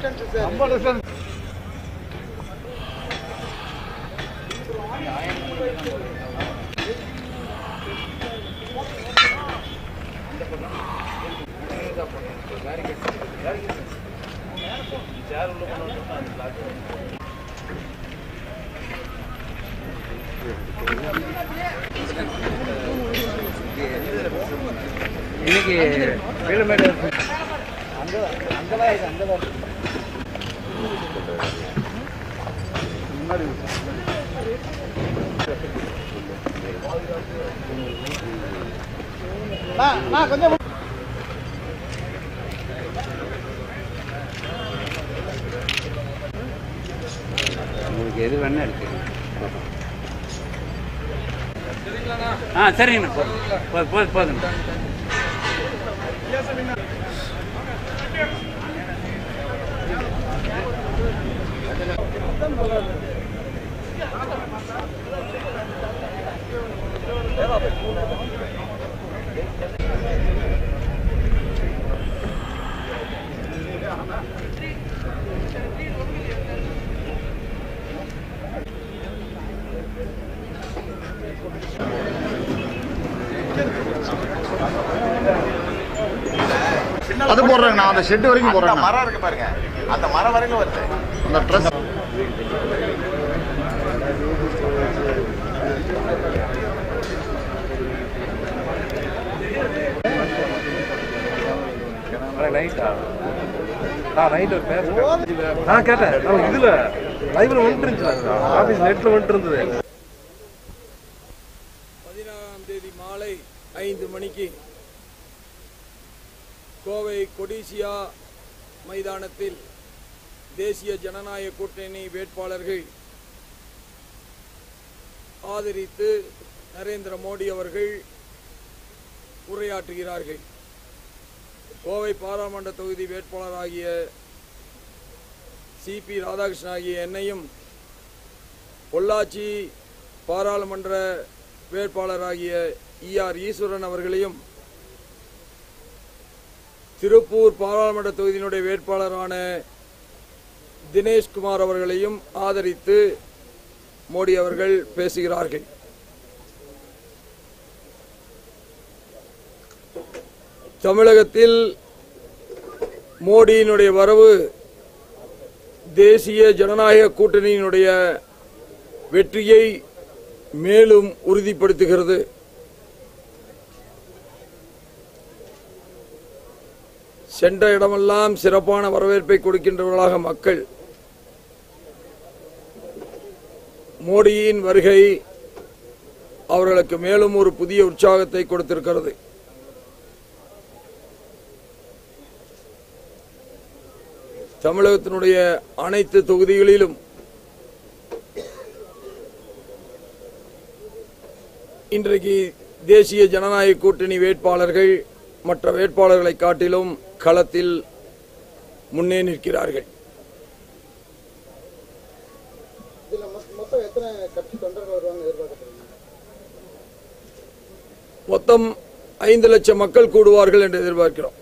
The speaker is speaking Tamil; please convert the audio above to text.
இன்னைக்கு வீரமேடு உங்களுக்கு எது வேணா இருக்கு ஆ சரிங்கண்ணா போதும் போதும் போதும் அது போடுறேன் நான் அந்த ஷெட் வரைக்கும் அந்த போடுறேன் மரம் இருக்கு பாருங்க அந்த மரம் வரைக்கும் வருது அந்த ட்ரெஸ் நைட்டா நான் நைட் ஒரு பேசுறேன் நான் கேட்டேன் நான் இதுல லைவ்ல வந்துட்டு இருந்துச்சு ஆபீஸ் நெட்ல வந்துட்டு இருந்தது பதினாறாம் தேதி மாலை ஐந்து மணிக்கு கோவை கொடிசியா மைதானத்தில் தேசிய ஜனநாயக கூட்டணி வேட்பாளர்கள் ஆதரித்து நரேந்திர மோடி அவர்கள் உரையாற்றுகிறார்கள் கோவை பாராளுமன்ற தொகுதி வேட்பாளராகிய சிபி ராதாகிருஷ்ணன் ஆகிய என்னையும் பொள்ளாச்சி பாராளுமன்ற வேட்பாளராகிய இஆர் ஈஸ்வரன் அவர்களையும் திருப்பூர் பாராளுமன்ற தொகுதியினுடைய வேட்பாளரான தினேஷ்குமார் அவர்களையும் ஆதரித்து மோடி அவர்கள் பேசுகிறார்கள் தமிழகத்தில் மோடியினுடைய வரவு தேசிய ஜனநாயக கூட்டணியினுடைய வெற்றியை மேலும் உறுதிப்படுத்துகிறது சென்ற இடமெல்லாம் சிறப்பான வரவேற்பை கொடுக்கின்றவர்களாக மக்கள் மோடியின் வருகை அவர்களுக்கு மேலும் ஒரு புதிய உற்சாகத்தை கொடுத்திருக்கிறது தமிழகத்தினுடைய அனைத்து தொகுதிகளிலும் இன்றைக்கு தேசிய ஜனநாயக கூட்டணி வேட்பாளர்கள் மற்ற வேட்பாளர்களை காட்டிலும் களத்தில் முன்னே நிற்கிறார்கள் மொத்தம் ஐந்து லட்சம் மக்கள் கூடுவார்கள் என்று எதிர்பார்க்கிறோம்